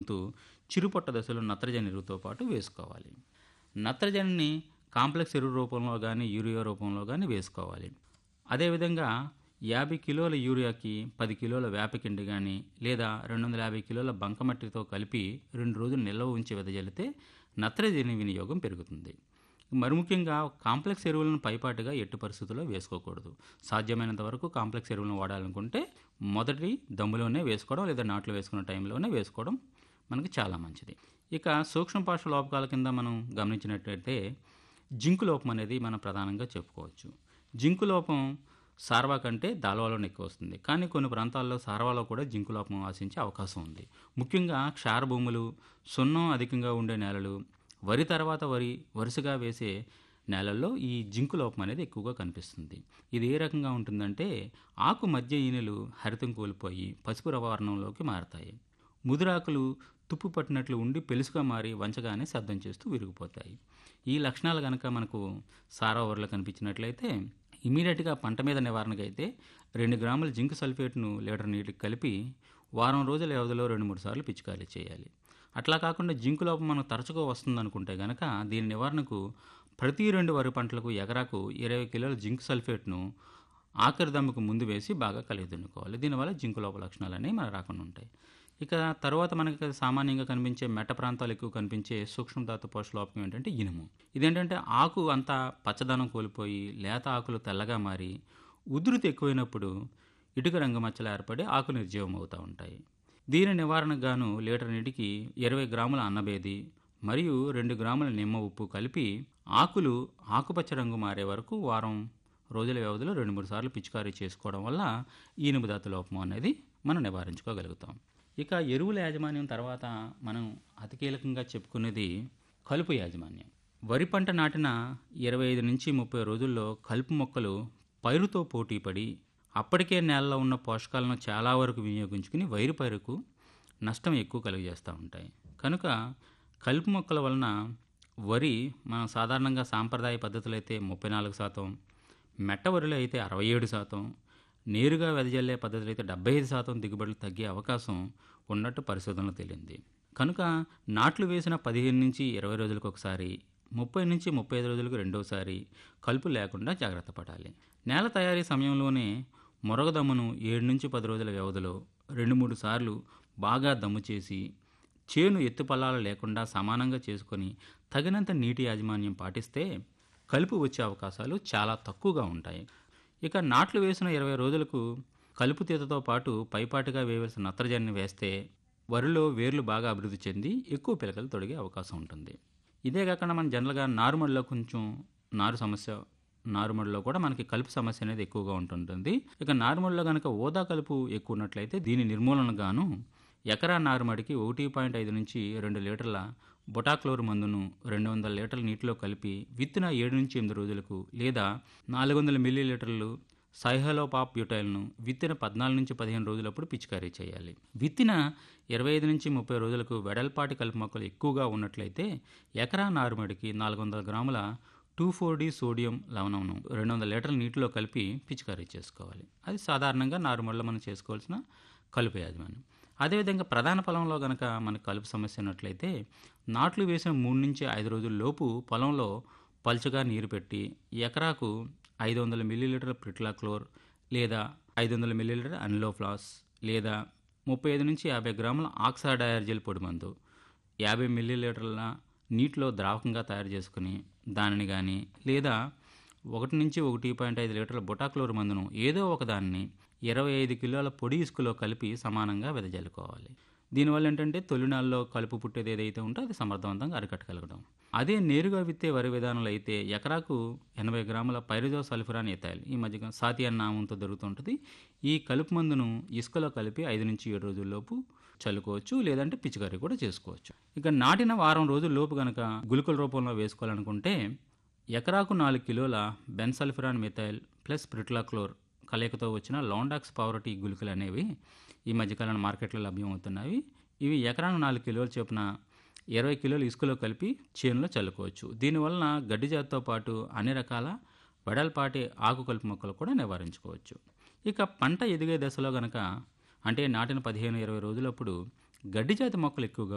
కలుపుతూ చిరుపొట్ట దశలో నత్రజని ఎరువుతో పాటు వేసుకోవాలి నత్రజనిని కాంప్లెక్స్ ఎరువు రూపంలో కానీ యూరియా రూపంలో కానీ వేసుకోవాలి అదేవిధంగా యాభై కిలోల యూరియాకి పది కిలోల వేపకిండి కానీ లేదా రెండు వందల యాభై కిలోల బంకమట్టితో కలిపి రెండు రోజులు నిల్వ ఉంచి వెదజల్లితే నత్రజని వినియోగం పెరుగుతుంది మరి ముఖ్యంగా కాంప్లెక్స్ ఎరువులను పైపాటుగా ఎట్టి పరిస్థితుల్లో వేసుకోకూడదు సాధ్యమైనంత వరకు కాంప్లెక్స్ ఎరువులను వాడాలనుకుంటే మొదటి దమ్ములోనే వేసుకోవడం లేదా నాట్లు వేసుకున్న టైంలోనే వేసుకోవడం మనకి చాలా మంచిది ఇక సూక్ష్మ పోషక లోపకాల కింద మనం గమనించినట్లయితే జింకు లోపం అనేది మనం ప్రధానంగా చెప్పుకోవచ్చు జింకు లోపం సార్వా కంటే దాల్వాలోనే ఎక్కువ వస్తుంది కానీ కొన్ని ప్రాంతాల్లో సార్వాలో కూడా జింకు లోపం ఆశించే అవకాశం ఉంది ముఖ్యంగా క్షార భూములు సున్నం అధికంగా ఉండే నేలలు వరి తర్వాత వరి వరుసగా వేసే నేలల్లో ఈ జింకు లోపం అనేది ఎక్కువగా కనిపిస్తుంది ఇది ఏ రకంగా ఉంటుందంటే ఆకు మధ్య ఈనెలు హరితం కోల్పోయి పసుపు రవారణంలోకి మారతాయి ముదురాకులు తుప్పు పట్టినట్లు ఉండి పెలుసుగా మారి వంచగానే శబ్దం చేస్తూ విరిగిపోతాయి ఈ లక్షణాలు కనుక మనకు సారా ఊరలో కనిపించినట్లయితే ఇమీడియట్గా పంట మీద నివారణకు అయితే రెండు గ్రాముల జింక్ సల్ఫేట్ను లీటర్ నీటికి కలిపి వారం రోజుల వ్యవధిలో రెండు మూడు సార్లు పిచికారీ చేయాలి అట్లా కాకుండా జింకు లోపం మనకు తరచుగా వస్తుందనుకుంటే గనక దీని నివారణకు ప్రతి రెండు వరి పంటలకు ఎకరాకు ఇరవై కిలోల జింక్ సల్ఫేట్ను ఆఖరి దమ్ముకు ముందు వేసి బాగా కలిగి దున్నుకోవాలి దీనివల్ల జింకు లోప లక్షణాలు అనేవి మన రాకుండా ఉంటాయి ఇక తర్వాత మనకి సామాన్యంగా కనిపించే మెట్ట ప్రాంతాలు ఎక్కువ కనిపించే సూక్ష్మధాతు పోషక లోపం ఏంటంటే ఇనుము ఇదేంటంటే ఆకు అంతా పచ్చదనం కోల్పోయి లేత ఆకులు తెల్లగా మారి ఉధృతి ఎక్కువైనప్పుడు ఇటుక రంగు మచ్చలు ఏర్పడి ఆకు నిర్జీవం అవుతూ ఉంటాయి దీని నివారణకు గాను లీటర్ నీటికి ఇరవై గ్రాముల అన్నబేది మరియు రెండు గ్రాముల నిమ్మ ఉప్పు కలిపి ఆకులు ఆకుపచ్చ రంగు మారే వరకు వారం రోజుల వ్యవధిలో రెండు మూడు సార్లు పిచికారీ చేసుకోవడం వల్ల ఈ ఇనుముదాత లోపం అనేది మనం నివారించుకోగలుగుతాం ఇక ఎరువుల యాజమాన్యం తర్వాత మనం అతి కీలకంగా చెప్పుకునేది కలుపు యాజమాన్యం వరి పంట నాటిన ఇరవై ఐదు నుంచి ముప్పై రోజుల్లో కలుపు మొక్కలు పైరుతో పోటీపడి అప్పటికే నేలలో ఉన్న పోషకాలను చాలా వరకు వినియోగించుకుని వైరు పైరుకు నష్టం ఎక్కువ కలిగజేస్తూ ఉంటాయి కనుక కలుపు మొక్కల వలన వరి మనం సాధారణంగా సాంప్రదాయ పద్ధతులు అయితే ముప్పై నాలుగు శాతం మెట్ట వరిలో అయితే అరవై ఏడు శాతం నేరుగా వెదజల్లే పద్ధతులు అయితే డెబ్బై ఐదు శాతం దిగుబడులు తగ్గే అవకాశం ఉన్నట్టు పరిశోధనలు తేలింది కనుక నాట్లు వేసిన పదిహేను నుంచి ఇరవై రోజులకు ఒకసారి ముప్పై నుంచి ముప్పై ఐదు రోజులకు రెండోసారి కలుపు లేకుండా జాగ్రత్త పడాలి నేల తయారీ సమయంలోనే మొరగదమ్మును ఏడు నుంచి పది రోజుల వ్యవధిలో రెండు మూడు సార్లు బాగా దమ్ము చేసి చేను ఎత్తుపల్లాలు లేకుండా సమానంగా చేసుకొని తగినంత నీటి యాజమాన్యం పాటిస్తే కలుపు వచ్చే అవకాశాలు చాలా తక్కువగా ఉంటాయి ఇక నాట్లు వేసిన ఇరవై రోజులకు కలుపు తీతతో పాటు పైపాటుగా వేయవలసిన నత్రజనిని వేస్తే వరిలో వేర్లు బాగా అభివృద్ధి చెంది ఎక్కువ పిలకలు తొడిగే అవకాశం ఉంటుంది ఇదే కాకుండా మన జనరల్గా నారుమడిలో కొంచెం నారు సమస్య నారుమడిలో కూడా మనకి కలుపు సమస్య అనేది ఎక్కువగా ఉంటుంటుంది ఇక నారుమడిలో కనుక ఓదా కలుపు ఎక్కువ ఉన్నట్లయితే దీని నిర్మూలన గాను ఎకరా నారుమడికి ఒకటి పాయింట్ ఐదు నుంచి రెండు లీటర్ల బొటాక్లోర్ మందును రెండు వందల లీటర్ల నీటిలో కలిపి విత్తిన ఏడు నుంచి ఎనిమిది రోజులకు లేదా నాలుగు వందల మిల్లీ లీటర్లు సైహలోపాప్ బ్యూటైల్ను విత్తిన పద్నాలుగు నుంచి పదిహేను రోజులప్పుడు పిచికారీ చేయాలి విత్తిన ఇరవై ఐదు నుంచి ముప్పై రోజులకు వెడల్పాటి కలుపు మొక్కలు ఎక్కువగా ఉన్నట్లయితే ఎకరా నారుమడికి నాలుగు వందల గ్రాముల టూ ఫోర్ డి సోడియం లవణంను రెండు వందల లీటర్ల నీటిలో కలిపి పిచికారీ చేసుకోవాలి అది సాధారణంగా నారుమడిలో మనం చేసుకోవాల్సిన కలుపు యాజమాన్యం అదేవిధంగా ప్రధాన పొలంలో కనుక మనకు కలుపు సమస్య ఉన్నట్లయితే నాట్లు వేసిన మూడు నుంచి ఐదు రోజుల లోపు పొలంలో పలుచగా నీరు పెట్టి ఎకరాకు ఐదు వందల మిల్లీలీటర్ ప్రిట్లాక్లోర్ లేదా ఐదు వందల మిల్లీలీటర్ అనిలోఫ్లాస్ లేదా ముప్పై ఐదు నుంచి యాభై గ్రాముల ఆక్సాడయార్జెల్ పొడి మందు యాభై మిల్లీలీటర్ల నీటిలో ద్రావకంగా తయారు చేసుకుని దానిని కానీ లేదా ఒకటి నుంచి ఒకటి పాయింట్ ఐదు లీటర్ల బొటాక్లోర్ మందును ఏదో ఒక దాన్ని ఇరవై ఐదు కిలోల పొడి ఇసుకలో కలిపి సమానంగా వెదజల్లుకోవాలి దీనివల్ల ఏంటంటే తొలినాల్లో కలుపు పుట్టేది ఏదైతే ఉంటే అది సమర్థవంతంగా అరికట్టగలగడం అదే నేరుగా విత్తే వరి విధానంలో అయితే ఎకరాకు ఎనభై గ్రాముల పైరుజో సల్ఫురాన్ ఎత్తాలి ఈ మధ్య సాతి అన్న నామంతో దొరుకుతుంటుంది ఈ కలుపు మందును ఇసుకలో కలిపి ఐదు నుంచి ఏడు రోజుల్లోపు చల్లుకోవచ్చు లేదంటే పిచికారీ కూడా చేసుకోవచ్చు ఇక నాటిన వారం రోజుల లోపు కనుక గుళికల రూపంలో వేసుకోవాలనుకుంటే ఎకరాకు నాలుగు కిలోల బెన్సల్ఫిరాన్ మిథైల్ ప్లస్ ప్రిట్లాక్లోర్ కలయికతో వచ్చిన లాండాక్స్ పవర్టీ గుళికలు అనేవి ఈ మధ్యకాలంలో మార్కెట్లో లభ్యమవుతున్నాయి ఇవి ఎకరాకు నాలుగు కిలోలు చొప్పున ఇరవై కిలోలు ఇసుకలో కలిపి చేనులో చల్లుకోవచ్చు దీనివలన గడ్డి జాతితో పాటు అన్ని రకాల వెడల్పాటి ఆకు కలుపు మొక్కలు కూడా నివారించుకోవచ్చు ఇక పంట ఎదిగే దశలో గనక అంటే నాటిన పదిహేను ఇరవై రోజులప్పుడు గడ్డి జాతి మొక్కలు ఎక్కువగా